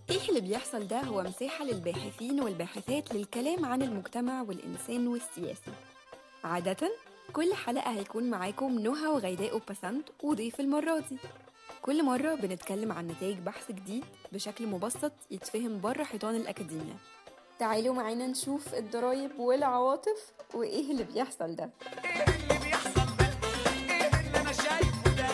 إيه اللي بيحصل ده هو مساحة للباحثين والباحثات للكلام عن المجتمع والإنسان والسياسة عادة كل حلقة هيكون معاكم نهى وغيداء وبسنت وضيف المرة دي كل مرة بنتكلم عن نتائج بحث جديد بشكل مبسط يتفهم بره حيطان الأكاديمية تعالوا معانا نشوف الضرايب والعواطف وإيه اللي بيحصل ده ايه اللي بيحصل ده ايه اللي انا شايفه ده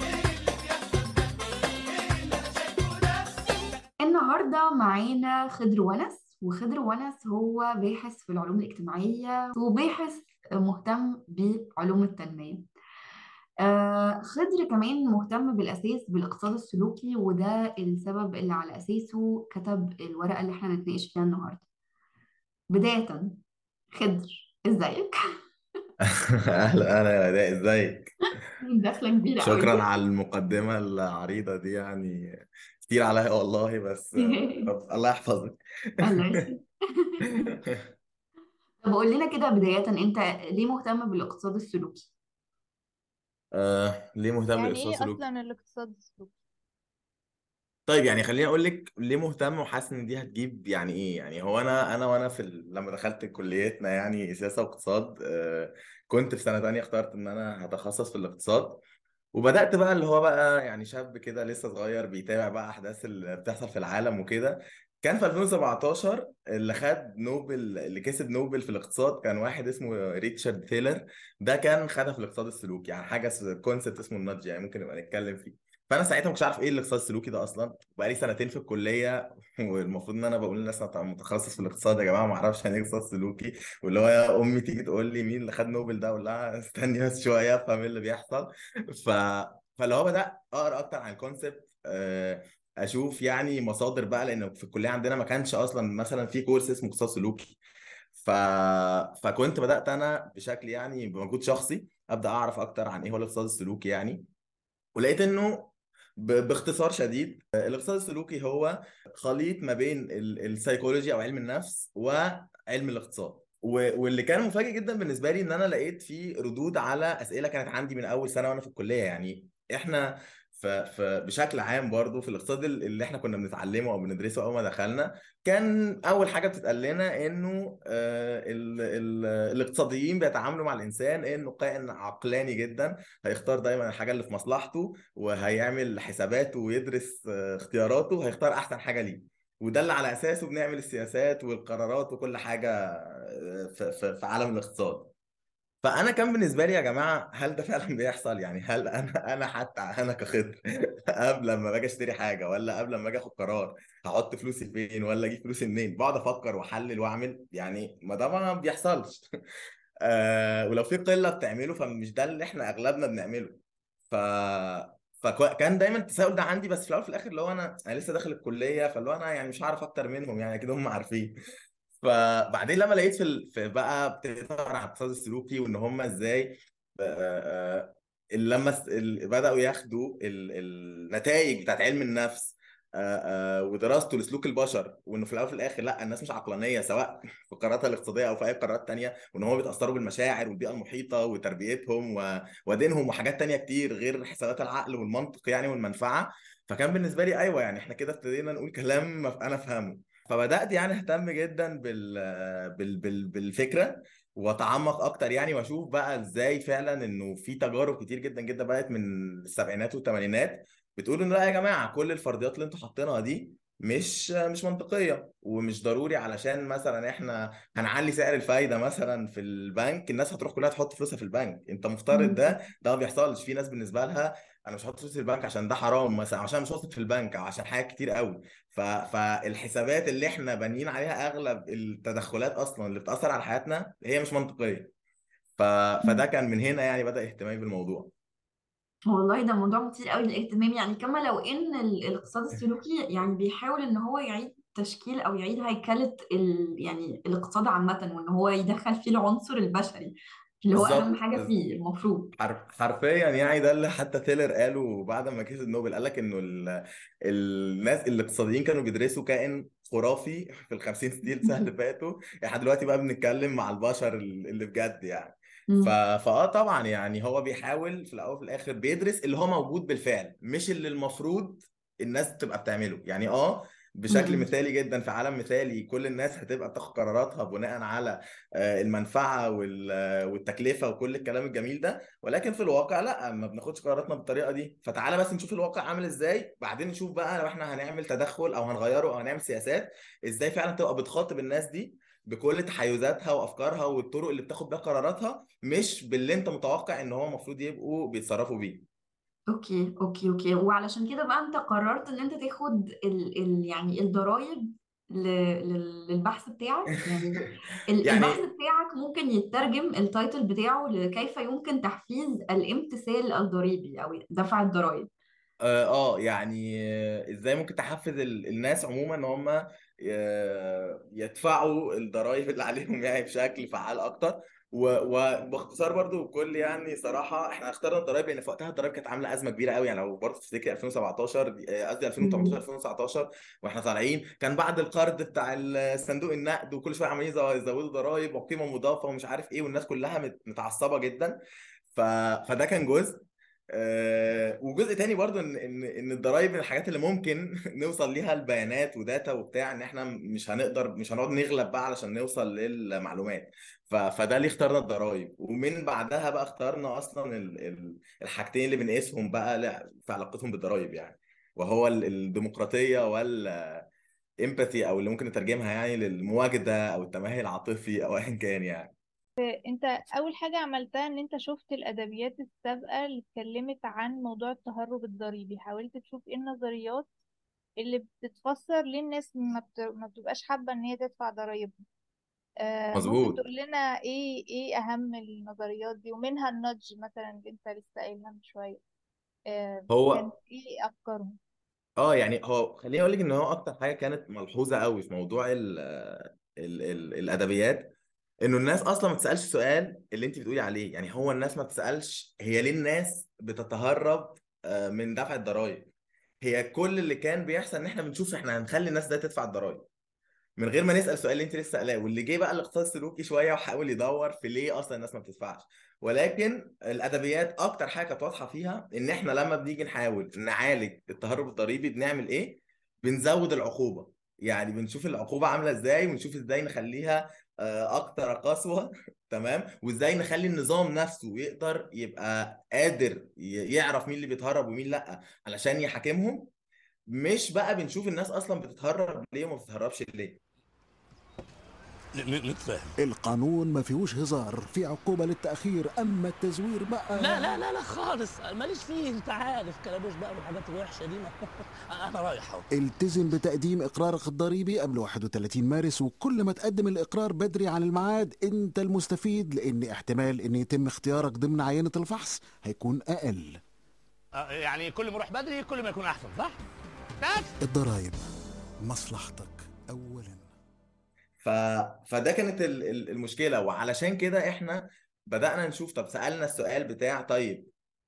النهارده معانا خضر ونس وخضر ونس هو باحث في العلوم الاجتماعية وباحث مهتم بعلوم التنمية آه، خضر كمان مهتم بالأساس بالاقتصاد السلوكي وده السبب اللي على أساسه كتب الورقة اللي احنا هنتناقش فيها النهاردة بداية خضر ازيك؟ اهلا اهلا يا اداء ازيك دخلة كبيرة قوي شكرا على المقدمه العريضه دي يعني كتير عليا والله بس رب الله يحفظك الله يسلمك طب قول لنا كده بداية انت ليه مهتم بالاقتصاد السلوكي؟ آه ليه مهتم يعني بالاقتصاد ايه السلوكي اصلا الاقتصاد السلوكي طيب يعني خليني اقول لك ليه مهتم وحاسس ان دي هتجيب يعني ايه يعني هو انا انا وانا في ال... لما دخلت كليتنا يعني سياسه واقتصاد آه كنت في سنه تانية اخترت ان انا هتخصص في الاقتصاد وبدأت بقى اللي هو بقى يعني شاب كده لسه صغير بيتابع بقى أحداث اللي بتحصل في العالم وكده كان في 2017 اللي خد نوبل اللي كسب نوبل في الاقتصاد كان واحد اسمه ريتشارد تايلر ده كان خدها في الاقتصاد السلوكي يعني حاجة كونسبت اسمه النادج يعني ممكن نبقى نتكلم فيه فأنا ساعتها ما كنتش عارف ايه الاقتصاد السلوكي ده أصلا بقالي سنتين في الكلية والمفروض ان انا بقول للناس انا متخصص في الاقتصاد يا جماعة ما اعرفش يعني ايه اقتصاد سلوكي واللي هو يا امي تيجي تقول لي مين اللي خد نوبل ده اقول لها استني بس شوية افهم ايه اللي بيحصل ف فاللي هو بدأ اقرا اكتر عن الكونسبت اشوف يعني مصادر بقى لان في الكليه عندنا ما كانش اصلا مثلا في كورس اسمه اقتصاد سلوكي ف... فكنت بدات انا بشكل يعني بمجهود شخصي ابدا اعرف اكتر عن ايه هو الاقتصاد السلوكي يعني ولقيت انه ب... باختصار شديد الاقتصاد السلوكي هو خليط ما بين ال... السيكولوجي او علم النفس وعلم الاقتصاد و- واللي كان مفاجئ جدا بالنسبه لي ان انا لقيت فيه ردود على اسئله كانت عندي من اول سنه وانا في الكليه يعني احنا ف ف بشكل عام برضو في الاقتصاد ال- اللي احنا كنا بنتعلمه او بندرسه اول ما دخلنا كان اول حاجه بتتقال لنا انه آه، ال ال الاقتصاديين بيتعاملوا مع الانسان انه كائن عقلاني جدا هيختار دايما الحاجه اللي في مصلحته وهيعمل حساباته ويدرس آه، اختياراته وهيختار احسن حاجه ليه وده اللي على اساسه بنعمل السياسات والقرارات وكل حاجه في في في عالم الاقتصاد فانا كان بالنسبه لي يا جماعه هل ده فعلا بيحصل يعني هل انا انا حتى انا كخضر قبل لما باجي اشتري حاجه ولا قبل لما اجي اخد قرار هحط فلوسي فين ولا اجيب فلوسي منين بقعد افكر واحلل واعمل يعني ما ده ما بيحصلش آه ولو في قله بتعمله فمش ده اللي احنا اغلبنا بنعمله ف فكان دايما التساؤل ده عندي بس في الاول وفي الاخر اللي هو انا انا لسه داخل الكليه فاللي هو انا يعني مش هعرف اكتر منهم يعني اكيد هم عارفين فبعدين لما لقيت في, ال... في بقى ابتديت اقرا عن الاقتصاد السلوكي وان هم ازاي آه، آه، لما س- ال- بداوا ياخدوا ال... النتائج بتاعت علم النفس آه، آه، ودراسته لسلوك البشر وانه في الاول وفي الاخر لا الناس مش عقلانيه سواء في قراراتها الاقتصاديه او في اي قرارات تانيه وان هم بيتاثروا بالمشاعر والبيئه المحيطه وتربيتهم و... ودينهم وحاجات تانيه كتير غير حسابات العقل والمنطق يعني والمنفعه فكان بالنسبه لي ايوه يعني احنا كده ابتدينا نقول كلام انا افهمه فبدات يعني اهتم جدا بال... بال... بال... بالفكره واتعمق اكتر يعني واشوف بقى ازاي فعلا انه في تجارب كتير جدا جدا بدات من السبعينات والثمانينات بتقول ان لا يا جماعه كل الفرضيات اللي انتوا حاطينها دي مش مش منطقيه ومش ضروري علشان مثلا احنا هنعلي سعر الفايده مثلا في البنك الناس هتروح كلها تحط فلوسها في البنك انت مفترض ده ده ما بيحصلش في ناس بالنسبه لها انا مش هحط فلوسي في البنك عشان ده حرام مثلا عشان مش واثق في البنك او عشان حاجات كتير قوي ف... فالحسابات اللي احنا بانيين عليها اغلب التدخلات اصلا اللي بتاثر على حياتنا هي مش منطقيه ف... فده كان من هنا يعني بدا اهتمامي بالموضوع والله ده موضوع مثير قوي للاهتمام يعني كما لو ان ال- الاقتصاد السلوكي يعني بيحاول ان هو يعيد تشكيل او يعيد هيكلة ال يعني الاقتصاد عامة وان هو يدخل فيه العنصر البشري اللي هو اهم بالظبط حاجة بز- فيه المفروض حرف حرفيا يعني ده اللي حتى تيلر قاله بعد ما كسب نوبل قال لك انه ال... الناس الاقتصاديين كانوا بيدرسوا كائن خرافي في ال 50 60 سنه اللي فاتوا احنا دلوقتي بقى بنتكلم مع البشر اللي بجد يعني ف... مم. فاه طبعا يعني هو بيحاول في الاول وفي الاخر بيدرس اللي هو موجود بالفعل مش اللي المفروض الناس تبقى بتعمله يعني اه بشكل م-م. مثالي جدا في عالم مثالي كل الناس هتبقى بتاخد قراراتها بناء على آه، المنفعة وال- والتكلفة وكل الكلام الجميل ده ولكن في الواقع لا ما بناخدش قراراتنا بالطريقة دي فتعالى بس نشوف الواقع عامل ازاي بعدين نشوف بقى لو احنا هنعمل تدخل او هنغيره او هنعمل سياسات ازاي فعلا تبقى بتخاطب الناس دي بكل تحيزاتها وافكارها والطرق اللي بتاخد بيها قراراتها مش باللي انت متوقع ان هو المفروض يبقوا بيتصرفوا بيه اوكي اوكي اوكي وعلشان كده بقى انت قررت ان انت تاخد ال ال يعني الضرايب ل- لل- للبحث بتاعك يعني ال- البحث يعني بتاعك ممكن يترجم التايتل بتاعه لكيف يمكن تحفيز الامتثال الضريبي او دفع الضرائب اه آه، يعني آه، ازاي ممكن تحفز ال- الناس عموما ان هم ي- يدفعوا الضرائب اللي عليهم يعني بشكل فعال اكتر و- وباختصار برضو بكل يعني صراحه احنا اخترنا الضرايب لان في وقتها الضرايب كانت عامله ازمه كبيره قوي يعني لو برضو تفتكر 2017 دي- آه، قصدي 2018 مم. 2019 واحنا طالعين كان بعد القرض بتاع صندوق النقد وكل شويه عمالين يزو- يزودوا ضرايب وقيمه مضافه ومش عارف ايه والناس كلها مت- متعصبه جدا ف... فده كان جزء آه، وجزء تاني برضو ان ان ان الضرايب من الحاجات اللي ممكن نوصل ليها البيانات وداتا وبتاع ان احنا مش هنقدر مش هنقعد نغلب بقى علشان نوصل للمعلومات ف- فده اللي اخترنا الضرايب ومن بعدها بقى اخترنا اصلا ال- ال- الحاجتين اللي بنقيسهم بقى لا- في علاقتهم بالضرايب يعني وهو ال- الديمقراطية والامباثي او اللي ممكن نترجمها يعني للمواجدة او التمهل العاطفي او ايا كان يعني انت اول حاجة عملتها ان انت شفت الادبيات السابقة اللي اتكلمت عن موضوع التهرب الضريبي حاولت تشوف ايه النظريات اللي بتتفسر ليه الناس ما, بت... ما بتبقاش حابة ان هي تدفع ضرايبها آه ممكن مظبوط تقول لنا ايه ايه اهم النظريات دي ومنها النudge مثلا اللي انت لسه قايلها من شوية آه كان هو ايه افكارهم اه يعني هو خليني اقول لك ان هو اكتر حاجه كانت ملحوظه قوي في موضوع ال ال ال الادبيات انه الناس اصلا ما تسالش السؤال اللي انت بتقولي عليه يعني هو الناس ما بتسالش هي ليه الناس بتتهرب آه، من دفع الضرائب هي كل اللي كان بيحصل ان احنا بنشوف احنا هنخلي الناس ده تدفع الضرائب من غير ما نسال السؤال اللي انت لسه قايلاه واللي جه بقى الاقتصاد السلوكي شويه وحاول يدور في ليه اصلا الناس ما بتدفعش ولكن الادبيات اكتر حاجه كانت واضحه فيها ان احنا لما بنيجي نحاول نعالج التهرب الضريبي بنعمل ايه بنزود العقوبه يعني بنشوف العقوبه عامله ازاي ونشوف ازاي نخليها آه، اكتر قسوه تمام وازاي نخلي النظام نفسه يقدر يبقى قادر ي- يعرف مين اللي بيتهرب ومين لا علشان يحاكمهم مش بقى بنشوف الناس اصلا بتتهرب ليه وما بتتهربش ليه نتفاهم القانون ما فيهوش هزار في عقوبة للتأخير أما التزوير بقى لا لا لا لا خالص ماليش فيه انت عارف كلاموش بقى والحاجات الوحشه دي ما انا رايح اهو التزم بتقديم إقرارك الضريبي قبل 31 مارس وكل ما تقدم الإقرار بدري عن الميعاد أنت المستفيد لأن احتمال أن يتم اختيارك ضمن عينة الفحص هيكون أقل آه، يعني كل ما اروح بدري كل ما يكون احسن صح؟ بس الضرايب مصلحتك أولاً ف... فده كانت ال- ال- المشكله وعلشان كده احنا بدأنا نشوف طب سألنا السؤال بتاع طيب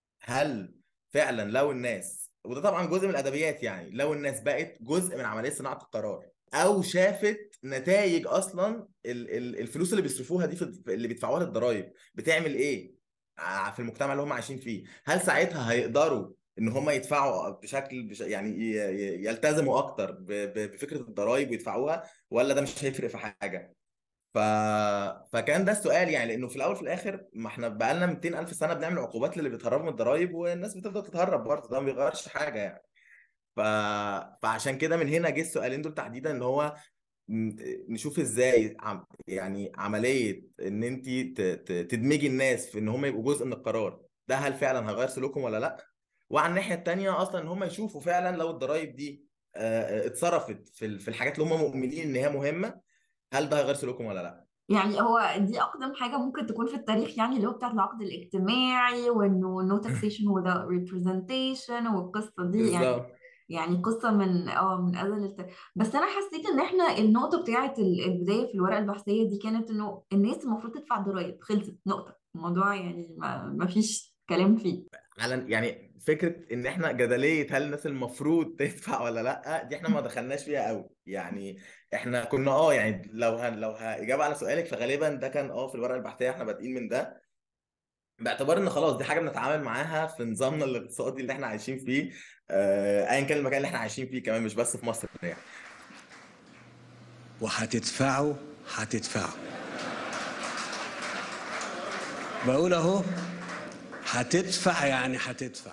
هل فعلا لو الناس وده طبعا جزء من الادبيات يعني لو الناس بقت جزء من عمليه صناعه القرار او شافت نتائج اصلا ال- ال- الفلوس اللي بيصرفوها دي في اللي بيدفعوها للضرايب بتعمل ايه ع- في المجتمع اللي هم عايشين فيه هل ساعتها هيقدروا ان هم يدفعوا بشكل بش... يعني ي- ي- يلتزموا اكتر ب... ب- بفكره الضرايب ويدفعوها ولا ده مش هيفرق في حاجه ف... فكان ده السؤال يعني لانه في الاول وفي الاخر ما احنا بقالنا 200 الف سنه بنعمل عقوبات للي بيتهربوا من الضرايب والناس بتفضل تتهرب برضه ده ما بيغيرش حاجه يعني ف... فعشان كده من هنا جه السؤالين دول تحديدا ان هو م- نشوف ازاي عم... يعني عمليه ان انت ت... ت... تدمجي الناس في ان هم يبقوا جزء من القرار ده هل فعلا هيغير سلوكهم ولا لا وعلى الناحيه التانيه اصلا ان هم يشوفوا فعلا لو الضرايب دي آه، اتصرفت في ال- في الحاجات اللي هم مؤمنين ان هي مهمه هل ده هيغير سلوكهم ولا لا يعني هو دي أقدم حاجة ممكن تكون في التاريخ يعني اللي هو بتاعت العقد الاجتماعي وإنه no taxation without representation والقصة دي يعني بالظبط يعني قصة من اه من أزل الت... بس أنا حسيت إن إحنا النقطة بتاعت ال- البداية في الورقة البحثية دي كانت إنه الناس المفروض تدفع ضرايب خلصت نقطة الموضوع يعني ما, ما فيش كلام فيه على يعني فكره ان احنا جدليه هل الناس المفروض تدفع ولا لا دي احنا ما دخلناش فيها قوي يعني احنا كنا اه يعني لو ه... لو هاجابه على سؤالك فغالبا ده كان اه في الورقه البحثيه احنا بادئين من ده باعتبار ان خلاص دي حاجه بنتعامل معاها في نظامنا الاقتصادي اللي احنا عايشين فيه آه، ايا كان المكان اللي احنا عايشين فيه كمان مش بس في مصر يعني وهتدفعوا هتدفعوا بقول اهو هتدفع يعني هتدفع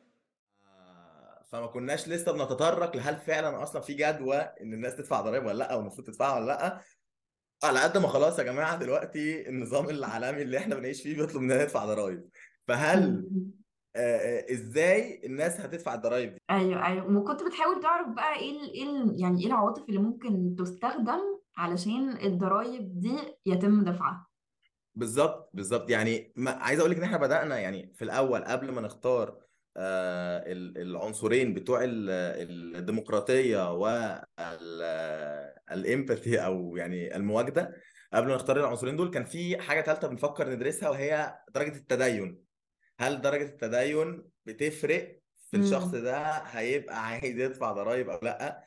فما كناش لسه بنتطرق لهل فعلا اصلا في جدوى ان الناس تدفع ضرائب ولا لا او المفروض تدفعها ولا لا على قد ما خلاص يا جماعه دلوقتي النظام العالمي اللي احنا بنعيش فيه بيطلب مننا ندفع ضرائب فهل آه، آه، ازاي الناس هتدفع الضرائب دي ايوه ايوه وكنت بتحاول تعرف بقى ايه ال... ايه ال... يعني ايه العواطف اللي ممكن تستخدم علشان الضرايب دي يتم دفعها بالظبط بالظبط يعني ما عايز اقول لك ان احنا بدأنا يعني في الاول قبل ما نختار آه، ال- العنصرين بتوع ال- الديمقراطيه والامباثي او يعني المواجده قبل ما نختار العنصرين دول كان في حاجه ثالثه بنفكر ندرسها وهي درجه التدين هل درجه التدين بتفرق في الشخص امم ده هيبقى عايز يدفع ضرائب او لا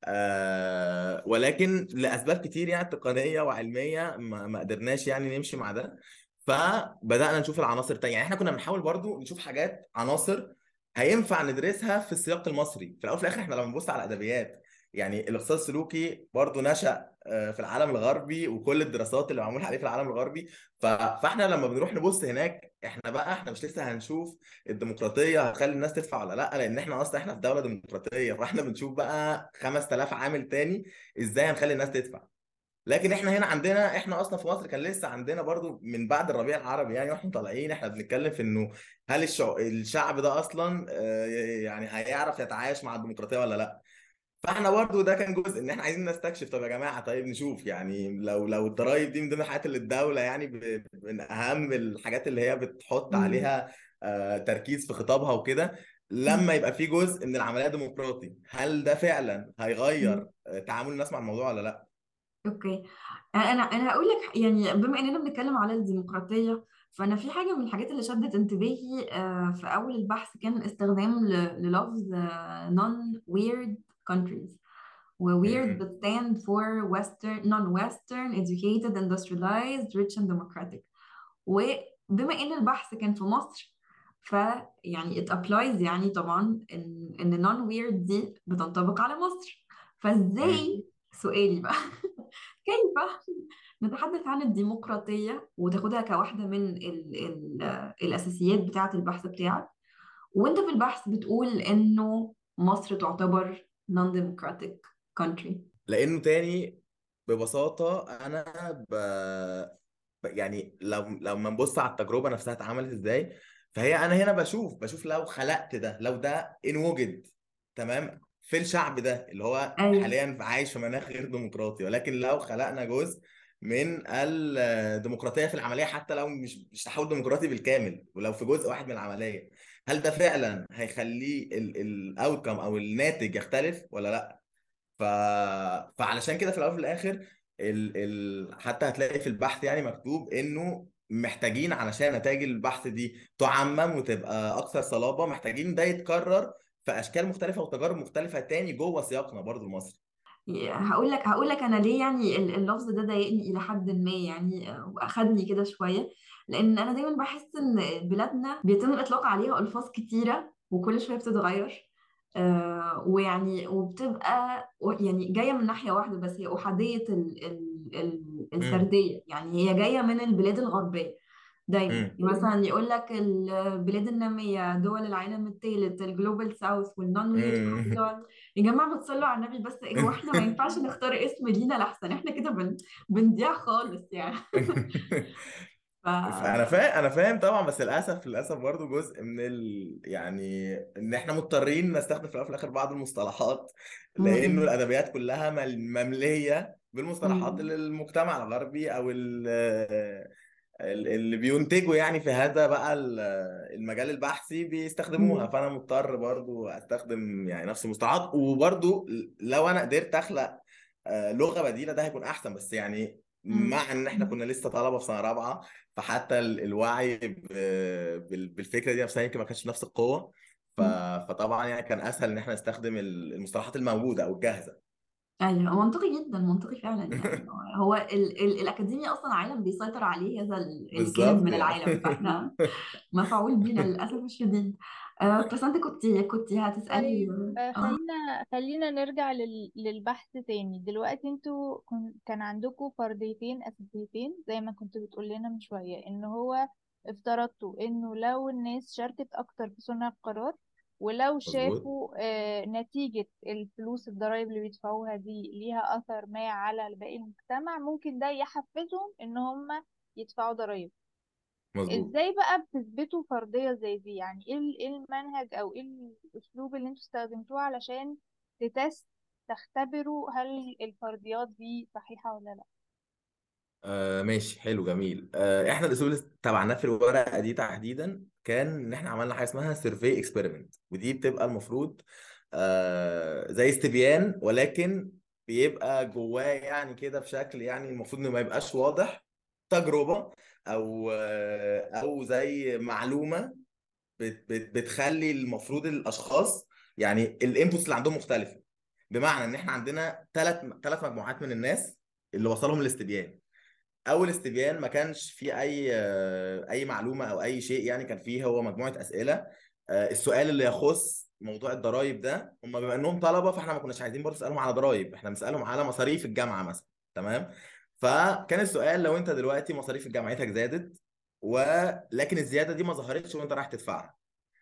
آه ولكن لاسباب كتير يعني تقنيه وعلميه ما, ما قدرناش يعني نمشي مع ده فبدانا نشوف العناصر التانية يعني احنا كنا بنحاول برضو نشوف حاجات عناصر هينفع ندرسها في السياق المصري في الاول وفي الاخر احنا لما بنبص على الادبيات يعني الاقتصاد السلوكي برضو نشأ آه، في العالم الغربي وكل الدراسات اللي معمول عليه في العالم الغربي ف... فاحنا لما بنروح نبص هناك احنا بقى احنا مش لسه هنشوف الديمقراطيه هتخلي الناس تدفع ولا لا لان احنا اصلا احنا في دوله ديمقراطيه فاحنا بنشوف بقى 5000 عامل تاني ازاي هنخلي الناس تدفع لكن احنا هنا عندنا احنا اصلا في مصر كان لسه عندنا برضو من بعد الربيع العربي يعني واحنا طالعين احنا بنتكلم في انه هل الشع... الشعب ده اصلا آه، يعني هيعرف يتعايش مع الديمقراطيه ولا لا فاحنا برضو ده كان جزء ان احنا عايزين نستكشف طب يا جماعه طيب نشوف يعني لو لو الضرايب دي من ضمن الحاجات اللي الدوله يعني ب... من اهم الحاجات اللي هي بتحط امم عليها آه، تركيز في خطابها وكده لما يبقى في جزء من العمليه ديمقراطي هل ده فعلا هيغير آه، تعامل الناس مع الموضوع ولا لا؟ اوكي انا انا هقول لك يعني بما اننا بنتكلم على الديمقراطيه فانا في حاجه من الحاجات اللي شدت انتباهي آه، في اول البحث كان استخدام ل- للفظ آه، non weird countries و weird م- بتstand for western non-western educated industrialized rich and democratic وبما ان البحث كان في مصر فيعني it applies يعني طبعا ان ان non weird دي بتنطبق على مصر م- فازاي سؤالي بقى كيف نتحدث عن الديمقراطية وتاخدها كواحدة من ال ال الأساسيات بتاعة البحث بتاعك وانت في البحث بتقول انه مصر تعتبر non-democratic country لانه تاني ببساطه انا ب... ب- يعني لو لما نبص على التجربه نفسها اتعملت ازاي فهي انا هنا بشوف بشوف لو خلقت ده لو ده ان وجد تمام في الشعب ده اللي هو ايوه حاليا عايش في مناخ غير ديمقراطي ولكن لو خلقنا جزء من الديمقراطيه في العمليه حتى لو مش مش تحول ديمقراطي بالكامل ولو في جزء واحد من العمليه هل ده فعلا هيخليه الاوتكم او الناتج يختلف ولا لا ف... فعلشان كده في الاول وفي الاخر ال... ال... حتى هتلاقي في البحث يعني مكتوب انه محتاجين علشان نتائج البحث دي تعمم وتبقى اكثر صلابه محتاجين ده يتكرر في اشكال مختلفه وتجارب مختلفه تاني جوه سياقنا برضو المصري هقول لك هقول لك انا ليه يعني ال- اللفظ ده ضايقني الى حد ما يعني آه، واخدني كده شويه لان انا دايما بحس ان بلادنا بيتم الاطلاق عليها الفاظ كتيره وكل شويه بتتغير آه ويعني وبتبقى يعني جايه من ناحيه واحده بس هي احاديه ال ال ال امم السرديه يعني هي جايه من البلاد الغربيه دايما امم مثلا يقول لك البلاد الناميه دول العالم الثالث الجلوبال ساوث والنون ويرد امم يا جماعة ما تصلوا على النبي بس هو احنا ما ينفعش نختار اسم لينا لحسن احنا كده بن... بنضيع خالص يعني ف انا فاهم انا فاهم طبعا بس للاسف للاسف برضو جزء من ال... يعني ان احنا مضطرين نستخدم في الاول وفي الاخر بعض المصطلحات لانه م- الادبيات كلها مل- ممليه بالمصطلحات م- اللي المجتمع الغربي او ال... ال- اللي بينتجوا يعني في هذا بقى ال- المجال البحثي بيستخدموها م- فانا مضطر برضو استخدم يعني نفس المصطلحات وبرضو لو انا قدرت اخلق آه، لغة بديلة ده هيكون احسن بس يعني م- مع ان احنا كنا لسه طلبة في سنة رابعة فحتى ال- الوعي ب- بال- بالفكرة دي نفسها يمكن ما كانش بنفس القوة ف- م. فطبعا يعني كان اسهل ان احنا نستخدم ال- المصطلحات الموجودة او الجاهزة ايوه منطقي جدا منطقي فعلا يعني هو ال... ال... الاكاديميا اصلا عالم بيسيطر عليه هذا ال- الكائن بالظبط من يعني العالم فاحنا مفعول بينا للاسف الشديد آه، بس انت كنتي كنتي هتسألي طيب آه، اه خلينا خلينا نرجع لل... للبحث تاني دلوقتي انتوا كن... كان عندكم فرضيتين أساسيتين زي ما كنت بتقول لنا من شوية ان هو افترضتوا انه لو الناس شاركت اكتر في صنع القرار ولو مظبوط شافوا آه، نتيجة الفلوس الضرائب اللي بيدفعوها دي ليها أثر ما على باقي المجتمع ممكن ده يحفزهم ان هم يدفعوا ضرائب مظبوط ازاي بقى بتثبتوا فرضية زي دي يعني ايه ال- إيه المنهج او ايه الاسلوب اللي انتوا استخدمتوه علشان تتست تختبروا هل الفرضيات دي صحيحة ولا لا آه ماشي حلو جميل آه احنا الاسلوب اللي تبعناه في الورقه دي تحديدا كان ان احنا عملنا حاجه اسمها سيرفي اكسبيرمنت ودي بتبقى المفروض آه زي استبيان ولكن بيبقى جواه يعني كده بشكل يعني المفروض انه ما يبقاش واضح تجربه او آه او زي معلومه بت بت بتخلي المفروض الاشخاص يعني الانبوتس اللي عندهم مختلفه بمعنى ان احنا عندنا ثلاث ثلاث مجموعات من الناس اللي وصلهم الاستبيان اول استبيان ما كانش فيه اي اي معلومه او اي شيء يعني كان فيه هو مجموعه اسئله آه، السؤال اللي يخص موضوع الضرايب ده هم بما انهم طلبه فاحنا ما كناش عايزين برضه نسالهم على ضرايب احنا بنسالهم على مصاريف الجامعه مثلا تمام فكان السؤال لو انت دلوقتي مصاريف جامعتك زادت ولكن الزياده دي ما ظهرتش وانت رايح تدفعها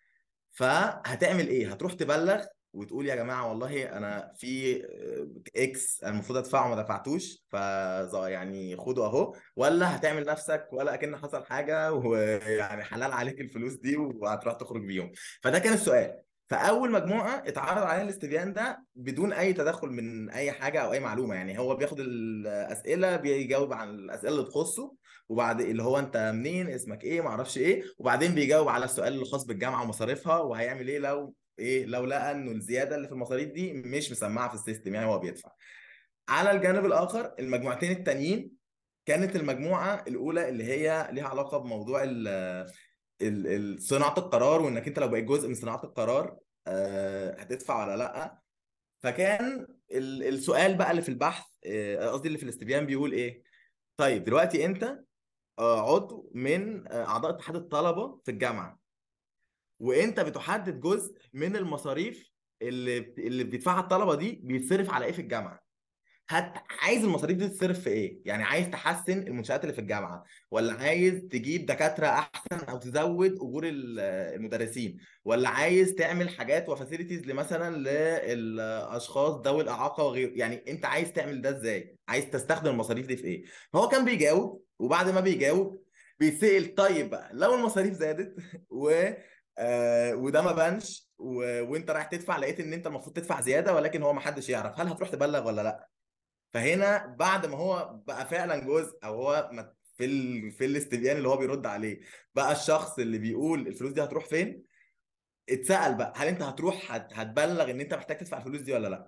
فهتعمل ايه؟ هتروح تبلغ وتقول يا جماعه والله انا في اكس انا المفروض ادفعه ما دفعتوش ف يعني خده اهو ولا هتعمل نفسك ولا اكن حصل حاجه ويعني حلال عليك الفلوس دي وهتروح تخرج بيهم فده كان السؤال فاول مجموعه اتعرض عليها الاستبيان ده بدون اي تدخل من اي حاجه او اي معلومه يعني هو بياخد الاسئله بيجاوب عن الاسئله اللي تخصه وبعد اللي هو انت منين اسمك ايه ما اعرفش ايه وبعدين بيجاوب على السؤال الخاص بالجامعه ومصاريفها وهيعمل ايه لو ايه لو لقى انه الزياده اللي في المصاريف دي مش مسمعه في السيستم يعني هو بيدفع على الجانب الاخر المجموعتين التانيين كانت المجموعه الاولى اللي هي ليها علاقه بموضوع ال ال- ال- صناعه القرار وانك انت لو بقيت جزء من صناعه القرار آه، هتدفع ولا لا فكان ال- السؤال بقى اللي في البحث آه، قصدي اللي في الاستبيان بيقول ايه طيب دلوقتي انت آه، عضو من آه، اعضاء اتحاد الطلبه في الجامعه وانت بتحدد جزء من المصاريف اللي اللي بيدفعها الطلبه دي بيتصرف على ايه في الجامعه هت... عايز المصاريف دي تتصرف في ايه؟ يعني عايز تحسن المنشآت اللي في الجامعة ولا عايز تجيب دكاترة أحسن أو تزود أجور ال- المدرسين ولا عايز تعمل حاجات وفاسيلتيز مثلا للأشخاص ذوي الإعاقة وغيره يعني أنت عايز تعمل ده إزاي؟ عايز تستخدم المصاريف دي في إيه؟ فهو كان بيجاوب وبعد ما بيجاوب بيتسأل طيب بقى لو المصاريف زادت و آه وده ما بانش و... وانت رايح تدفع لقيت ان انت المفروض تدفع زياده ولكن هو ما حدش يعرف هل هتروح تبلغ ولا لا فهنا بعد ما هو بقى فعلا جزء او هو ما- في ال... في الاستبيان اللي هو بيرد عليه بقى الشخص اللي بيقول الفلوس دي هتروح فين اتسأل بقى هل انت هتروح هت... هتبلغ ان انت محتاج تدفع الفلوس دي ولا لا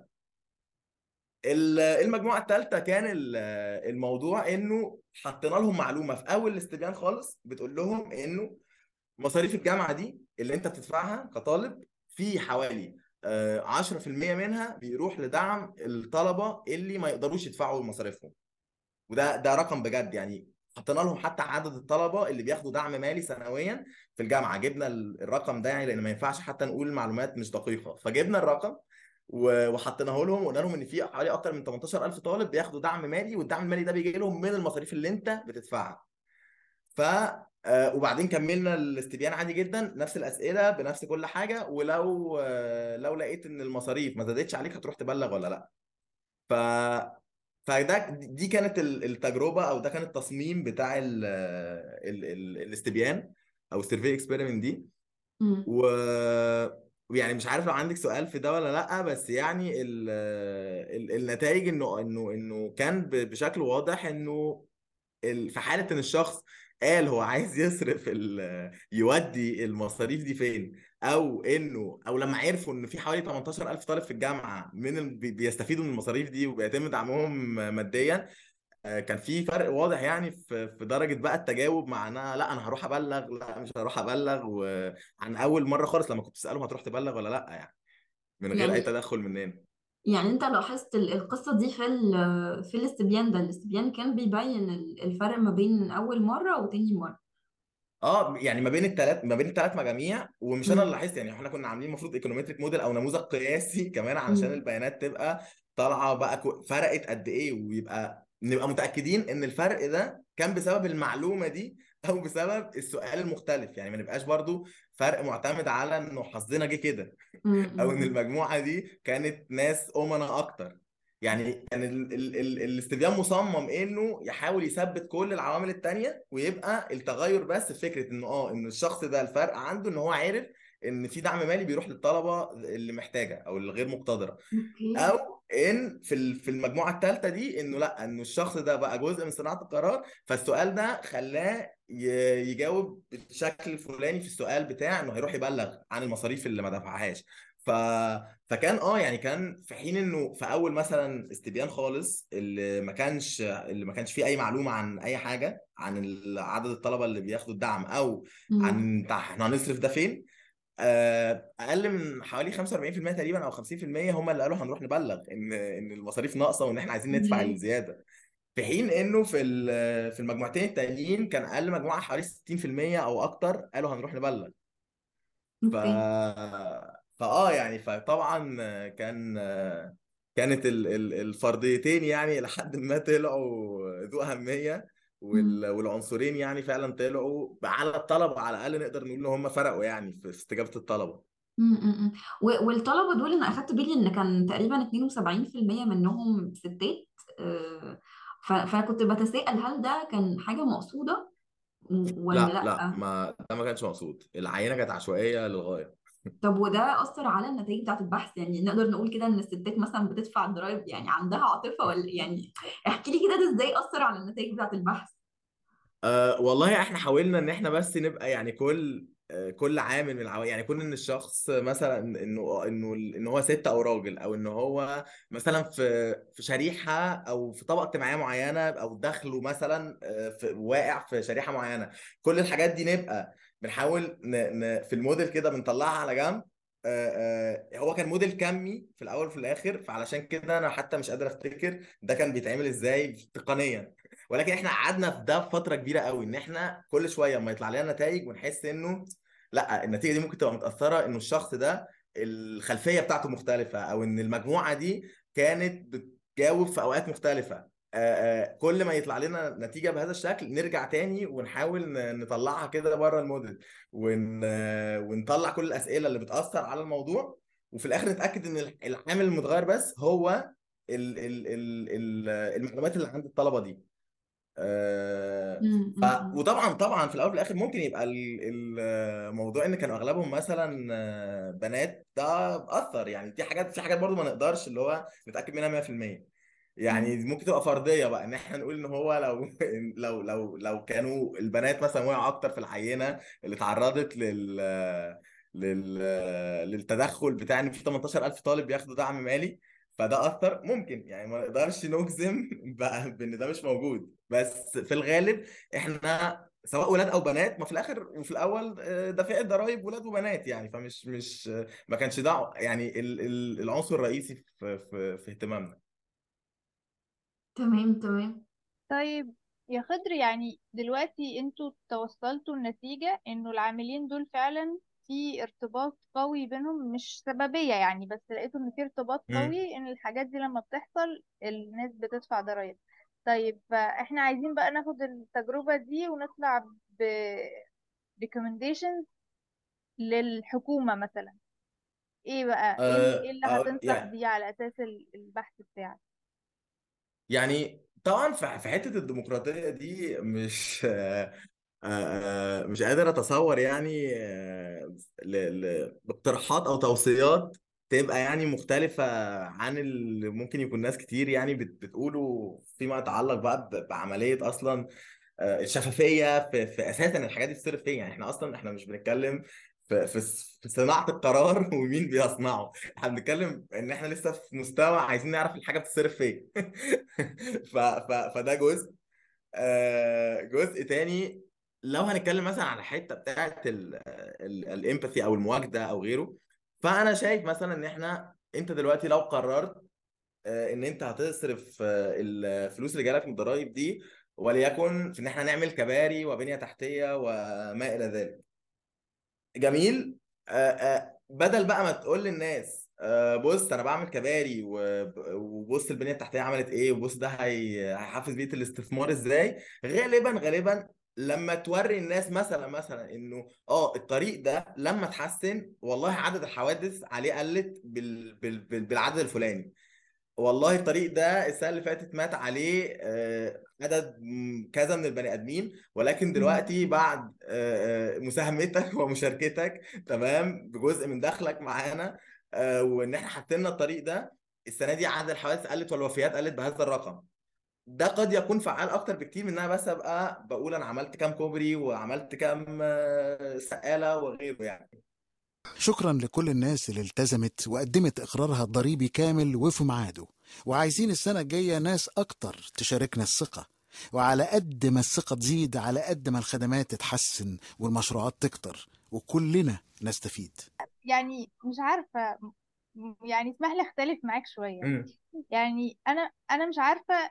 ال- المجموعه الثالثه كان ال- الموضوع انه حطينا لهم معلومه في اول الاستبيان خالص بتقول لهم انه مصاريف الجامعه دي اللي انت بتدفعها كطالب في حوالي آه، 10% منها بيروح لدعم الطلبه اللي ما يقدروش يدفعوا مصاريفهم وده ده رقم بجد يعني حطينا لهم حتى عدد الطلبه اللي بياخدوا دعم مالي سنويا في الجامعه جبنا ال- الرقم ده يعني لان ما ينفعش حتى نقول معلومات مش دقيقه فجبنا الرقم و- وحطيناه لهم وقلنا لهم ان في حوالي اكتر من 18000 طالب بياخدوا دعم مالي والدعم المالي ده بيجي لهم من المصاريف اللي انت بتدفعها ف آه، وبعدين كملنا الاستبيان عادي جدا نفس الاسئله بنفس كل حاجه ولو آه، لو لقيت ان المصاريف ما زادتش عليك هتروح تبلغ ولا لا ف فده دي كانت ال- التجربه او ده كان التصميم بتاع ال ال ال الاستبيان او السيرفي اكسبيرمنت دي مم. و ويعني مش عارف لو عندك سؤال في ده ولا لا بس يعني ال... ال... النتائج انه انه انه كان ب- بشكل واضح انه ال... في حالة ان الشخص قال هو عايز يصرف ال... يودي المصاريف دي فين او انه او لما عرفوا ان في حوالي 18000 طالب في الجامعة من ال... بي- بيستفيدوا من المصاريف دي وبيتم دعمهم ماديا آه، كان في فرق واضح يعني في في درجة بقى التجاوب مع انها لا انا هروح ابلغ لا مش هروح ابلغ وعن اول مرة خالص لما كنت تسألهم هتروح تبلغ ولا لا يعني من غير اي يعني تدخل مننا يعني انت لاحظت ال- القصة دي في ال- في الاستبيان ده الاستبيان كان بيبين ال- الفرق ما بين اول مرة وتاني مرة اه يعني ما بين الثلاث ما بين الثلاث مجاميع ومش انا اللي مم. لاحظت يعني احنا كنا عاملين المفروض ايكونومتريك موديل او نموذج قياسي كمان علشان مم. البيانات تبقى طالعه بقى كو- فرقت قد ايه ويبقى نبقى متاكدين ان الفرق ده كان بسبب المعلومه دي او بسبب السؤال المختلف يعني ما نبقاش برضو فرق معتمد على انه حظنا جه كده مم. او ان مم. المجموعه دي كانت ناس امنا اكتر يعني كان ال ال ال الاستبيان مصمم انه يحاول يثبت كل العوامل التانية ويبقى التغير بس في فكره انه اه ان الشخص ده الفرق عنده ان هو عارف ان في دعم مالي بيروح للطلبه اللي محتاجه او اللي غير مقتدره اوكي او ان في ال- في المجموعه الثالثه دي انه لا انه الشخص ده بقى جزء من صناعه القرار فالسؤال ده خلاه ي- يجاوب بالشكل الفلاني في السؤال بتاع انه هيروح يبلغ عن المصاريف اللي ما دفعهاش ف... فكان اه يعني كان في حين انه في اول مثلا استبيان خالص اللي ما كانش اللي ما كانش فيه اي معلومه عن اي حاجه عن ال- عدد الطلبه اللي بياخدوا الدعم او مم. عن بتاع احنا هنصرف ده فين آه، اقل من حوالي 45% تقريبا او 50% هم اللي قالوا هنروح نبلغ ان ان المصاريف ناقصه وان احنا عايزين ندفع اوكي الزياده في حين انه في ال- في المجموعتين التانيين كان اقل مجموعه حوالي 60% او اكتر قالوا هنروح نبلغ ف اوكي فاه يعني فطبعا كان كانت ال- ال- الفرضيتين يعني لحد ما طلعوا ذو اهميه مم. وال- والعنصرين يعني فعلا طلعوا على الطلبه على الاقل نقدر نقول ان هم فرقوا يعني في في استجابه الطلبه مم. مم. و- والطلبة دول أنا أخدت بالي إن كان تقريبا 72% منهم ستات آه، ف- فأنا كنت بتساءل هل ده كان حاجة مقصودة ولا لا لا لأ؟ ما ده ما كانش مقصود العينه كانت عشوائيه للغايه طب وده أثر على النتائج بتاعة البحث يعني نقدر نقول كده إن الستات مثلا بتدفع الضرايب يعني عندها عاطفة ولا يعني احكي لي كده ده إزاي أثر على النتائج بتاعة البحث؟ أه والله احنا حاولنا ان احنا بس نبقى يعني كل آه، كل عامل من العوامل يعني كون ان الشخص مثلا انه انه ان هو ست او راجل او ان هو مثلا في في شريحه او في طبقه اجتماعيه معينه او دخله مثلا آه، في واقع في شريحه معينه كل الحاجات دي نبقى بنحاول ن... ن... في الموديل كده بنطلعها على جنب آه، آه، هو كان موديل كمي في الاول وفي الاخر فعلشان كده انا حتى مش قادر افتكر ده كان بيتعمل ازاي تقنيا ولكن احنا قعدنا في ده فتره كبيره قوي ان احنا كل شويه ما يطلع لنا نتائج ونحس انه لا النتيجه دي ممكن تبقى متاثره انه الشخص ده الخلفيه بتاعته مختلفه او ان المجموعه دي كانت بتجاوب في اوقات مختلفه آه، آه، كل ما يطلع لنا نتيجه بهذا الشكل نرجع تاني ونحاول ن- نطلعها كده بره الموديل ون... آه، ونطلع كل الاسئله اللي بتاثر على الموضوع وفي الاخر نتاكد ان العامل المتغير بس هو ال... ال... ال... ال... المعلومات اللي عند الطلبه دي آه، مم. ف... مم. وطبعا طبعا في الاول وفي الاخر ممكن يبقى ال- الموضوع ان كانوا اغلبهم مثلا آه، بنات ده اثر يعني دي حاجات في حاجات برضو ما نقدرش اللي هو نتاكد منها 100% يعني مم. ممكن تبقى فرضيه بقى ان احنا نقول ان هو لو لو لو لو كانوا البنات مثلا وقعوا اكتر في العينه اللي اتعرضت لل لل للتدخل بتاع ان في 18000 طالب بياخدوا دعم مالي فده اثر ممكن يعني ما نقدرش نجزم بقى بان ده مش موجود بس في الغالب احنا سواء ولاد او بنات ما في الاخر وفي الاول آه، دافعي الضرايب ولاد وبنات يعني فمش مش ما كانش ده يعني ال- ال- العنصر الرئيسي في في في اهتمامنا تمام تمام طيب يا خضر يعني دلوقتي انتوا توصلتوا النتيجة انه العاملين دول فعلا في ارتباط قوي بينهم مش سببية يعني بس لقيتوا ان في ارتباط مم. قوي ان الحاجات دي لما بتحصل الناس بتدفع ضرائب طيب فاحنا عايزين بقى ناخد التجربة دي ونطلع ب recommendations للحكومة مثلا ايه بقى ايه ال- إيه آه اللي آه هتنصح يعني بيه على اساس ال- البحث بتاعك يعني طبعا في في حته الديمقراطيه دي مش آه آه آه، مش قادر اتصور يعني آه ل- ل- باقتراحات او توصيات تبقى يعني مختلفه عن اللي ممكن يكون ناس كتير يعني بت- بتقوله فيما يتعلق بقى ب- بعمليه اصلا آه، الشفافيه في, في اساسا الحاجات دي بتصرف فين يعني احنا اصلا احنا مش بنتكلم في في في صناعه القرار ومين بيصنعه احنا بنتكلم ان احنا لسه في مستوى عايزين نعرف الحاجه بتصرف فين ف ف فده جزء آه، جزء تاني لو هنتكلم مثلا على الحته بتاعت الامباثي او المواجده او غيره فانا شايف مثلا ان احنا انت دلوقتي لو قررت آه، ان انت هتصرف آه، الفلوس اللي جالك من الضرايب دي وليكن في ان احنا نعمل كباري وبنية تحتية وما الى ذلك جميل آه، آه، بدل بقى ما تقول للناس آه، بص انا بعمل كباري وب- وبص البنيه التحتيه عملت ايه وبص ده هي- هيحفز بيئه الاستثمار ازاي غالبا غالبا لما توري الناس مثلا مثلا انه اه الطريق ده لما اتحسن والله عدد الحوادث عليه قلت بال... بال... بال... بالعدد الفلاني والله الطريق ده السنه اللي فاتت مات عليه آه، عدد م- كذا من البني ادمين ولكن دلوقتي بعد آه، آه، مساهمتك ومشاركتك تمام بجزء من دخلك معانا آه، وان احنا حطينا الطريق ده السنه دي عدد الحوادث قلت والوفيات قلت بهذا الرقم ده قد يكون فعال اكتر بكتير من ان انا بس ابقى بقول انا عملت كام كوبري وعملت كام آه، سقاله وغيره يعني شكرا لكل الناس اللي التزمت وقدمت إقرارها الضريبي كامل وفي ميعاده وعايزين السنة الجاية ناس أكتر تشاركنا الثقة وعلى قد ما الثقة تزيد على قد ما الخدمات تتحسن والمشروعات تكتر وكلنا نستفيد يعني مش عارفة م- يعني اسمح لي اختلف معاك شوية مم. يعني انا انا مش عارفة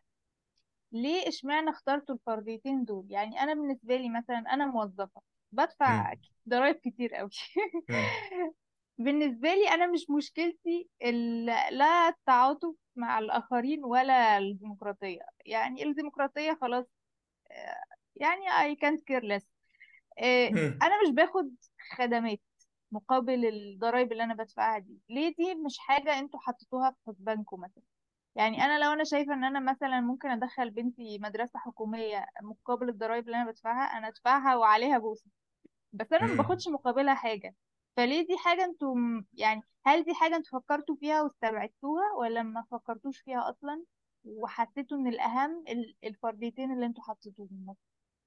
ليه اشمعنى اخترتوا الفرديتين دول يعني انا بالنسبة لي مثلا انا موظفة بدفع مم. ضرايب كتير قوي مم. بالنسبة لي انا مش مشكلتي ال- لا التعاطف مع الاخرين ولا الديمقراطية يعني الديمقراطية خلاص آه، يعني I can't care less آه، مم. انا مش باخد خدمات مقابل الضرايب اللي انا بدفعها دي ليه دي مش حاجة انتوا حطيتوها في حسبانكم مثلا يعني انا لو انا شايفة ان انا مثلا ممكن ادخل بنتي مدرسة حكومية مقابل الضرايب اللي انا بدفعها انا ادفعها وعليها بوسة بس انا ما مم. باخدش مقابلها حاجة فليه دي حاجة انتوا م- يعني هل دي حاجة انتوا فكرتوا فيها واستبعدتوها ولا ما فكرتوش فيها اصلا وحسيتوا ان الاهم ال- الفرديتين اللي انتوا حطيتوهم مثلا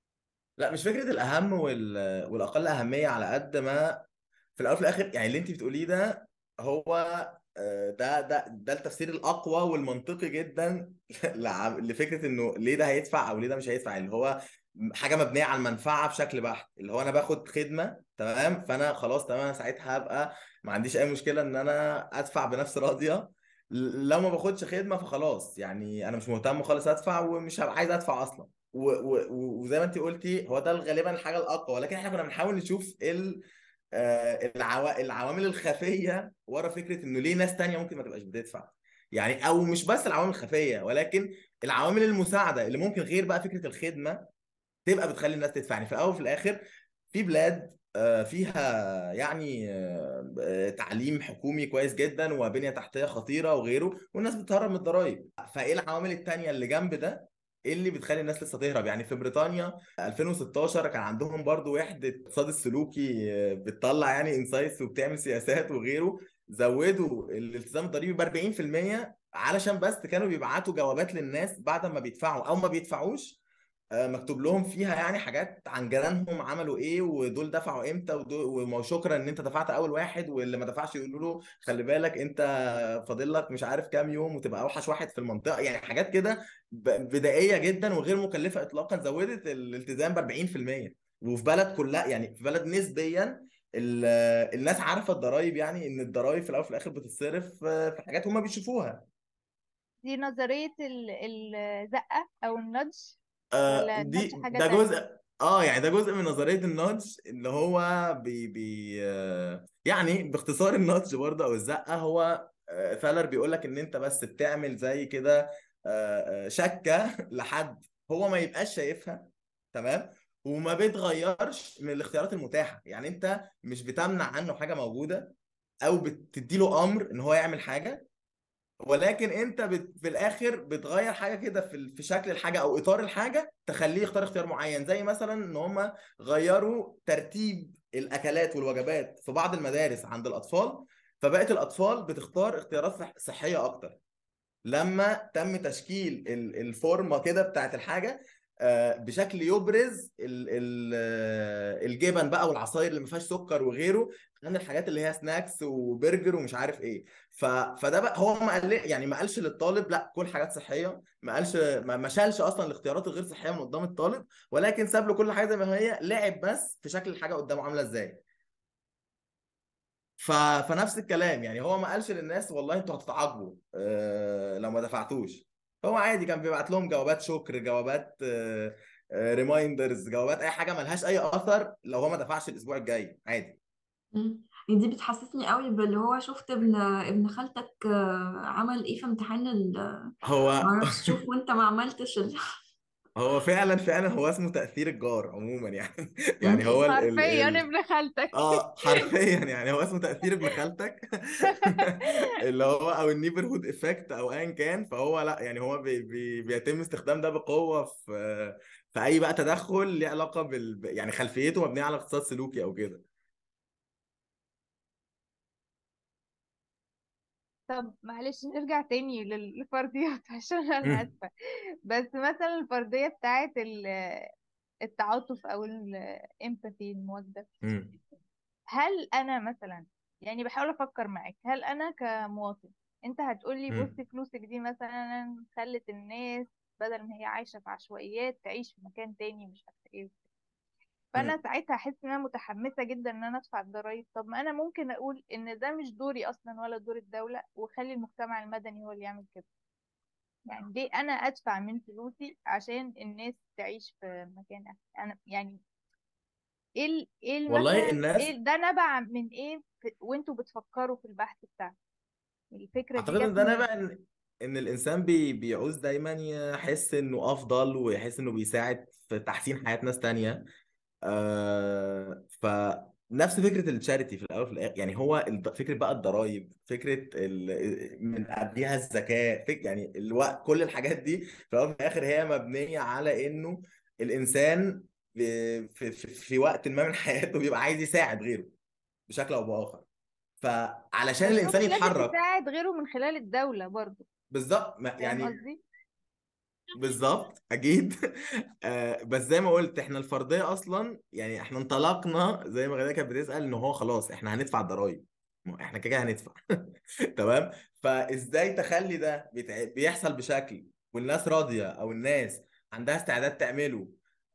لا مش فكرة الأهم وال... والأقل أهمية على قد ما في الأول وفي الآخر يعني اللي أنت بتقوليه ده هو آه، ده ده ده التفسير الأقوى والمنطقي جدا لع- لفكرة إنه ليه ده هيدفع أو ليه ده مش هيدفع اللي هو حاجة مبنية على المنفعة بشكل بحت اللي هو أنا باخد خدمة تمام فأنا خلاص تمام أنا ساعتها هبقى ما عنديش أي مشكلة إن أنا أدفع بنفس راضية ل- لو ما باخدش خدمة فخلاص يعني أنا مش مهتم خالص أدفع ومش هبقى عايز أدفع أصلا و- و- و- وزي ما انت قلتي هو ده غالبا الحاجه الاقوى ولكن احنا كنا بنحاول نشوف ال آه، العوا... العوامل الخفيه ورا فكره انه ليه ناس تانية ممكن ما تبقاش بتدفع يعني او مش بس العوامل الخفيه ولكن العوامل المساعده اللي ممكن غير بقى فكره الخدمه تبقى بتخلي الناس تدفع يعني في الاول وفي الاخر في بلاد آه، فيها يعني آه، آه، تعليم حكومي كويس جدا وبنية تحتية خطيرة وغيره والناس بتهرب من الضرايب فايه العوامل التانية اللي جنب ده اللي بتخلي الناس لسه تهرب يعني في بريطانيا 2016 كان عندهم برضو وحدة الاقتصاد السلوكي آه، بتطلع يعني انسايتس وبتعمل سياسات وغيره زودوا الالتزام الضريبي ب 40% علشان بس كانوا بيبعتوا جوابات للناس بعد ما بيدفعوا او ما بيدفعوش آه، مكتوب لهم فيها يعني حاجات عن جيرانهم عملوا ايه ودول دفعوا امتى ودول وشكرا ان انت دفعت اول واحد واللي ما دفعش يقولوا له خلي بالك انت فاضل لك مش عارف كام يوم وتبقى اوحش واحد في المنطقه يعني حاجات كده ب- بدائيه جدا وغير مكلفه اطلاقا زودت الالتزام ب 40% وفي بلد كلها يعني في بلد نسبيا ال- الناس عارفه الضرايب يعني ان الضرايب في الاول وفي الاخر بتتصرف آه، في حاجات هم بيشوفوها دي نظرية ال- الزقة أو النudge آه ولا النudge دي حاجة ده تانية جزء اه يعني ده جزء من نظريه النودج اللي هو بي بي آه يعني باختصار النودج برضه او الزقه هو آه ثالر بيقول لك ان انت بس بتعمل زي كده آه آه، شكه لحد هو ما يبقاش شايفها تمام وما بتغيرش من الاختيارات المتاحه يعني انت مش بتمنع عنه حاجه موجوده او بتديله امر ان هو يعمل حاجه ولكن انت بت... في الاخر بتغير حاجه كده في ال- في شكل الحاجه او اطار الحاجه تخليه يختار اختيار معين زي مثلا ان هم غيروا ترتيب الاكلات والوجبات في بعض المدارس عند الاطفال فبقت الاطفال بتختار اختيارات صح- صحيه اكتر لما تم تشكيل ال- الفورمه كده بتاعت الحاجه آه، بشكل يبرز ال- ال- آه، الجبن بقى والعصاير اللي ما فيهاش سكر وغيره عن الحاجات اللي هي سناكس وبرجر ومش عارف ايه ف... فده بقى هو ما قال يعني ما قالش للطالب لا كل حاجات صحيه ما قالش ما, ما شالش اصلا الاختيارات الغير صحيه من قدام الطالب ولكن ساب له كل حاجه زي ما هي لعب بس في شكل الحاجه قدامه عامله ازاي ف... فنفس الكلام يعني هو ما قالش للناس والله انتوا هتتعاقبوا آه... لو ما دفعتوش هو عادي كان بيبعت لهم جوابات شكر جوابات ريمايندرز جوابات اي حاجه ملهاش اي اثر لو هو ما دفعش الاسبوع الجاي عادي مم. دي بتحسسني قوي باللي هو شفت ابن ابن خالتك آه، عمل ايه في امتحان ال هو معرفش شوف وانت ما عملتش ال... هو فعلا فعلا هو اسمه تأثير الجار عموما يعني يعني مم. هو ال ال حرفيا ال ابن خالتك اه حرفيا يعني هو اسمه تأثير ابن خالتك اللي هو او النيبرهود افكت او ايا كان فهو لا يعني هو بي بي بيتم استخدام ده بقوة في في اي بقى تدخل ليه علاقة بال يعني خلفيته مبنية على اقتصاد سلوكي او كده طب معلش نرجع تاني للفرضيات عشان انا مم. اسفة بس مثلا الفرضية بتاعت ال- التعاطف او الامباثي المواجدة مم. هل انا مثلا يعني بحاول افكر معاك هل انا كمواطن انت هتقولي مم. بصي فلوسك دي مثلا خلت الناس بدل ما هي عايشة في عشوائيات تعيش في مكان تاني مش عارفة ايه فانا مم. ساعتها احس ان انا متحمسه جدا ان انا ادفع الضرايب طب ما انا ممكن اقول ان ده مش دوري اصلا ولا دور الدوله واخلي المجتمع المدني هو اللي يعمل كده يعني ليه انا ادفع من فلوسي عشان الناس تعيش في مكان احسن انا يعني ايه ال- ايه ال- والله مثلا الناس ايه ده نبع من ايه في وانتوا بتفكروا في البحث بتاعكم الفكره دي اعتقد ان جت ده منين نابع ان ان الانسان بي بيعوز دايما يحس انه افضل ويحس انه بيساعد في تحسين حياة ناس تانية آه فنفس فكره التشاريتي في الاول وفي الاخر يعني هو الض- فكره بقى الضرايب فكره ال... من قبلها الزكاه فك... يعني الوقت كل الحاجات دي في الاول وفي الاخر هي مبنيه على انه الانسان في, في, في, في وقت ما من حياته بيبقى عايز يساعد غيره بشكل او باخر فعلشان بس هو الانسان مش لازم يتحرك يساعد غيره من خلال الدوله برضو بالظبط ما- فاهم يعني قصدي بالظبط اكيد آه، بس زي ما قلت احنا الفرضيه اصلا يعني احنا انطلقنا زي ما غدا كانت بتسال ان هو خلاص احنا هندفع الضرايب ما احنا كده كده هندفع تمام فازاي تخلي ده بيتع- بيحصل بشكل والناس راضيه او الناس عندها استعداد تعمله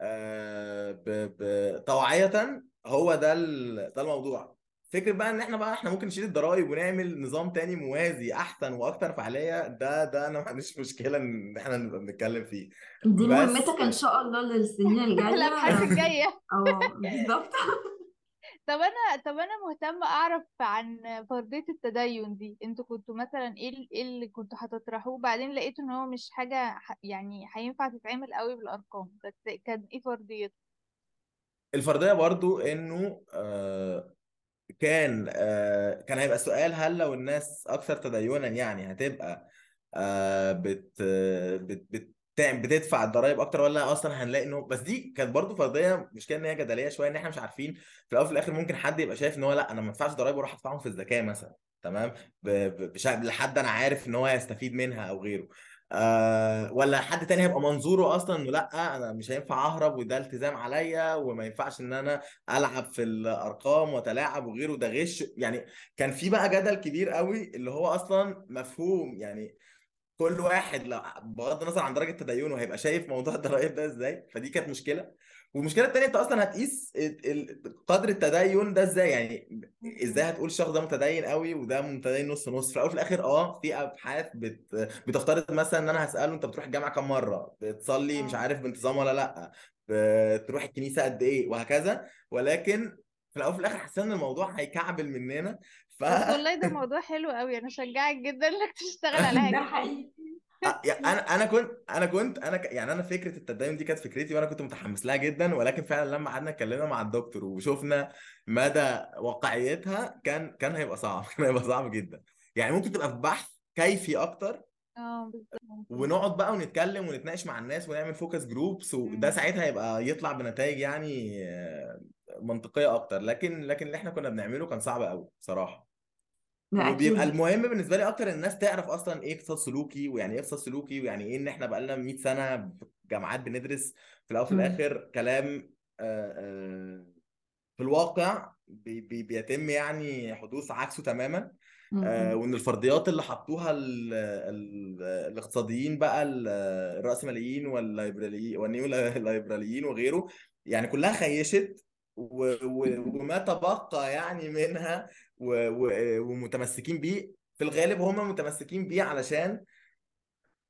آه، ب- ب- طوعيه هو ده ال- ده الموضوع فكرة بقى ان احنا بقى احنا ممكن نشيل الضرايب ونعمل نظام تاني موازي احسن واكثر فعالية ده ده انا ما عنديش مشكلة ان احنا نبقى بنتكلم فيه دي بس مهمتك ان شاء الله للسنين الجاية الابحاث الجايه اه بالظبط طب انا طب انا مهتمة اعرف عن فرضية التدين دي انتوا كنتوا مثلا ايه ال- إيه اللي كنتوا هتطرحوه بعدين لقيتوا ان هو مش حاجة ح- يعني هينفع تتعمل قوي بالارقام بس كان ايه فرضيته الفرضية برضو انه آه، كان آه، كان هيبقى السؤال هل لو الناس اكثر تدينا يعني هتبقى آه، بت بت بت بتدفع الضرايب اكتر ولا اصلا هنلاقي انه بس دي كانت برضو فرضيه مشكله ان هي جدليه شويه ان احنا مش عارفين في الاول وفي الاخر ممكن حد يبقى شايف ان هو لا انا ما ادفعش ضرايب واروح ادفعهم في الزكاه مثلا تمام ب- ب- بش- لحد انا عارف ان هو هيستفيد منها او غيره آه ولا حد تاني هيبقى منظوره اصلا انه لا انا مش هينفع اهرب وده التزام عليا وما ينفعش ان انا العب في الارقام واتلاعب وغيره ده غش يعني كان في بقى جدل كبير قوي اللي هو اصلا مفهوم يعني كل واحد لو بغض النظر عن درجه تدينه هيبقى شايف موضوع الضرايب ده ازاي فدي كانت مشكله والمشكله التانيه انت اصلا هتقيس ال- ال- قدر التدين ده ازاي يعني ازاي هتقول الشخص ده متدين قوي وده متدين نص نص في الاول وفي الاخر اه في ابحاث بت... بتفترض مثلا ان انا هساله انت بتروح الجامعه كام مره بتصلي مش اه عارف بانتظام ولا لا بتروح الكنيسه قد ايه وهكذا ولكن في الاول وفي الاخر حسيت ان الموضوع هيكعبل مننا ف بس والله ده موضوع حلو قوي انا اشجعك جدا انك تشتغل على ده حاجة زي حقيقي دي أ- يعني انا انا كنت انا كنت انا ك- يعني انا فكره التدين دي كانت فكرتي وانا كنت متحمس لها جدا ولكن فعلا لما قعدنا اتكلمنا مع الدكتور وشفنا مدى واقعيتها كان كان هيبقى صعب كان هيبقى صعب جدا يعني ممكن تبقى في بحث كيفي اكتر اه بالظبط ممكن ونقعد بقى ونتكلم ونتناقش مع الناس ونعمل فوكس جروبس وده مم. ساعتها يبقى يطلع بنتائج يعني آه، منطقيه اكتر لكن لكن اللي احنا كنا بنعمله كان صعب قوي بصراحه ده وبيبقى اكيد المهم بالنسبه لي اكتر ان الناس تعرف اصلا ايه اقتصاد سلوكي ويعني ايه اقتصاد سلوكي ويعني ايه ان احنا بقالنا 100 سنه في جامعات بندرس في الاول وفي مم. الاخر كلام آه، آه، في الواقع بي بي بيتم يعني حدوث عكسه تماما آه، مم. وان الفرضيات اللي حطوها ال ال الاقتصاديين بقى ال- الرأسماليين والليبراليين والنيو ليبراليين وغيره يعني كلها خيشت و- و- وما تبقى يعني منها و- و- ومتمسكين بيه في الغالب هم متمسكين بيه علشان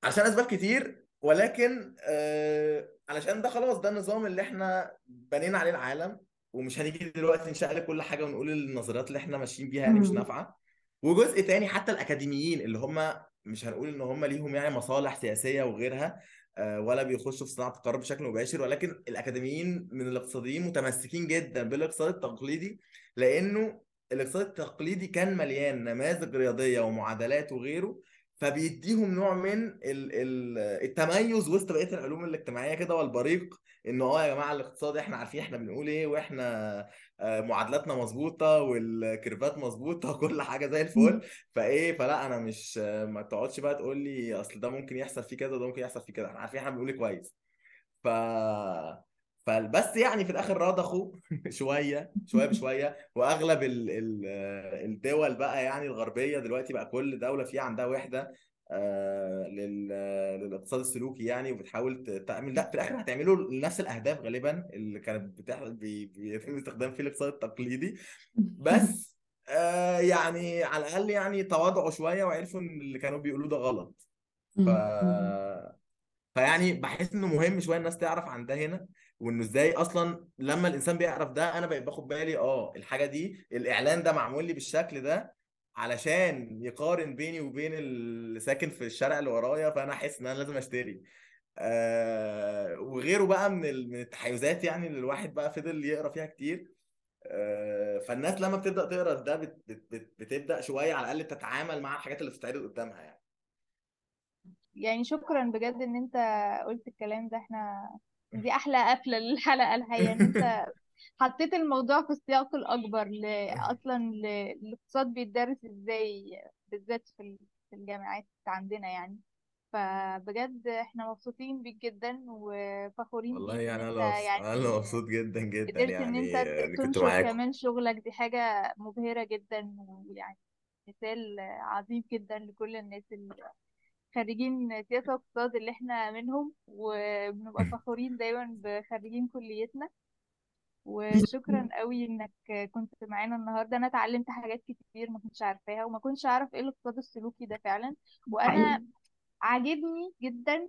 عشان اسباب كتير ولكن آه علشان ده خلاص ده النظام اللي احنا بنينا عليه العالم ومش هنيجي دلوقتي نشقلب كل حاجه ونقول النظريات اللي احنا ماشيين بيها يعني مش مم. نافعه وجزء تاني حتى الاكاديميين اللي هم مش هنقول ان هم ليهم يعني مصالح سياسيه وغيرها آه، ولا بيخشوا في صناعه القرار بشكل مباشر ولكن الاكاديميين من الاقتصاديين متمسكين جدا بالاقتصاد التقليدي لانه الاقتصاد التقليدي كان مليان نماذج رياضيه ومعادلات وغيره فبيديهم نوع من ال- ال- التميز وسط بقيه العلوم الاجتماعيه كده والبريق انه اه يا جماعه الاقتصاد احنا عارفين احنا بنقول ايه واحنا آه، معادلاتنا مظبوطه والكيرفات مظبوطه وكل حاجه زي الفل فايه فلا انا مش آه، ما تقعدش بقى تقول لي اصل ده ممكن يحصل فيه كذا وده ممكن يحصل فيه كذا احنا عارفين احنا بنقول ايه كويس ف فبس يعني في الاخر رضخوا شويه شويه بشويه واغلب ال... ال... آه، الدول بقى يعني الغربيه دلوقتي بقى كل دوله فيها عندها وحده آه، لل... للاقتصاد السلوكي يعني وبتحاول ت- تعمل لا في الاخر هتعملوا نفس الاهداف غالبا اللي كانت بتحصل بي... بيتم استخدام فيه الاقتصاد التقليدي بس آه يعني على الاقل يعني تواضعوا شويه وعرفوا ان اللي كانوا بيقولوه ده غلط ف مم. فيعني بحس انه مهم شويه الناس تعرف عن ده هنا وانه ازاي اصلا لما الانسان بيعرف ده انا بقيت باخد بالي اه الحاجه دي الاعلان ده معمول لي بالشكل ده علشان يقارن بيني وبين اللي ساكن في الشارع اللي ورايا فانا احس ان انا لازم اشتري آه وغيره بقى من ال- من التحيزات يعني اللي الواحد بقى فضل يقرا فيها كتير آه فالناس لما بتبدا تقرا ده بت بت بت بتبدا شويه على الاقل تتعامل مع الحاجات اللي بتتعرض قدامها يعني يعني شكرا بجد ان انت قلت الكلام ده احنا دي احلى قفله للحلقه الحقيقه ان انت حطيت الموضوع في السياق الاكبر ل... اصلا ل... الاقتصاد بيدرس ازاي بالذات في ال- في الجامعات عندنا يعني فبجد احنا مبسوطين بيك جدا وفخورين والله بيك ان يعني انت انا مبس- يعني انا مبسوط جدا جدا قدرت ان يعني انت اني كنت تنشر معاكم كمان شغلك دي حاجه مبهره جدا ويعني مثال عظيم جدا لكل الناس اللي خريجين سياسة واقتصاد اللي احنا منهم وبنبقى فخورين دايما بخريجين كليتنا وشكرا قوي انك كنت معانا النهارده انا اتعلمت حاجات كتير ما كنتش عارفاها وما كنتش اعرف ايه الاقتصاد السلوكي ده فعلا وانا حقيقي عاجبني جدا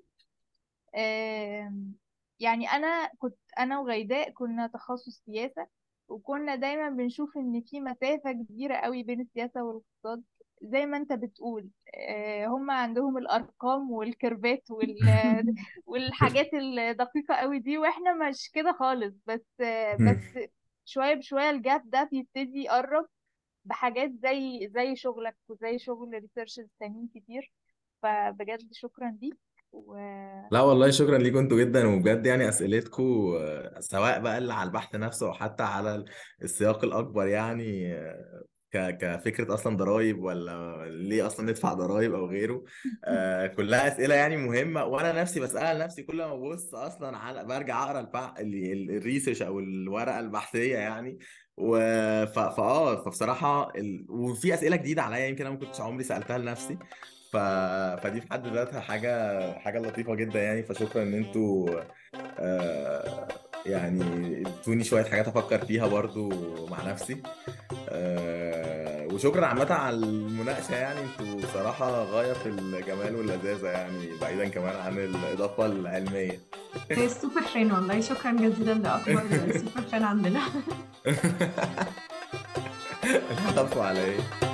آم، يعني انا كنت انا وغيداء كنا تخصص سياسة وكنا دايما بنشوف ان في مسافة كبيرة قوي بين السياسة والاقتصاد زي ما انت بتقول آه، هم عندهم الارقام والكيرفات وال والحاجات الدقيقة قوي دي واحنا مش كده خالص بس آه، مم. بس شوية بشوية الجاب ده بيبتدي يقرب بحاجات زي زي شغلك وزي شغل ريسيرشز تانيين كتير فبجد شكرا ليك و لا والله شكرا ليكم انتوا جدا وبجد يعني اسئلتكم آه، سواء بقى اللي على البحث نفسه او حتى على ال- السياق الاكبر يعني آه، ك كفكره اصلا ضرائب ولا ليه اصلا ندفع ضرائب او غيره آه، كلها اسئله يعني مهمه وانا نفسي بسالها لنفسي كل ما ببص اصلا على برجع اقرا البح... ال- ال- الريسيرش او الورقه البحثيه يعني و ف... فاه فبصراحه ال... وفي اسئله جديده عليا يمكن انا ما كنتش عمري سالتها لنفسي ف... فدي في حد ذاتها حاجه حاجه لطيفه جدا يعني فشكرا ان انتوا آه يعني ادوني شويه حاجات افكر فيها برضو مع نفسي آه وشكرا عامه على المناقشه يعني انتوا صراحه غايه في الجمال واللذاذه يعني بعيدا كمان عن الاضافه العلميه هي السوبر فان والله شكرا جزيلا لأكبر سوبر فان عندنا العفو على ايه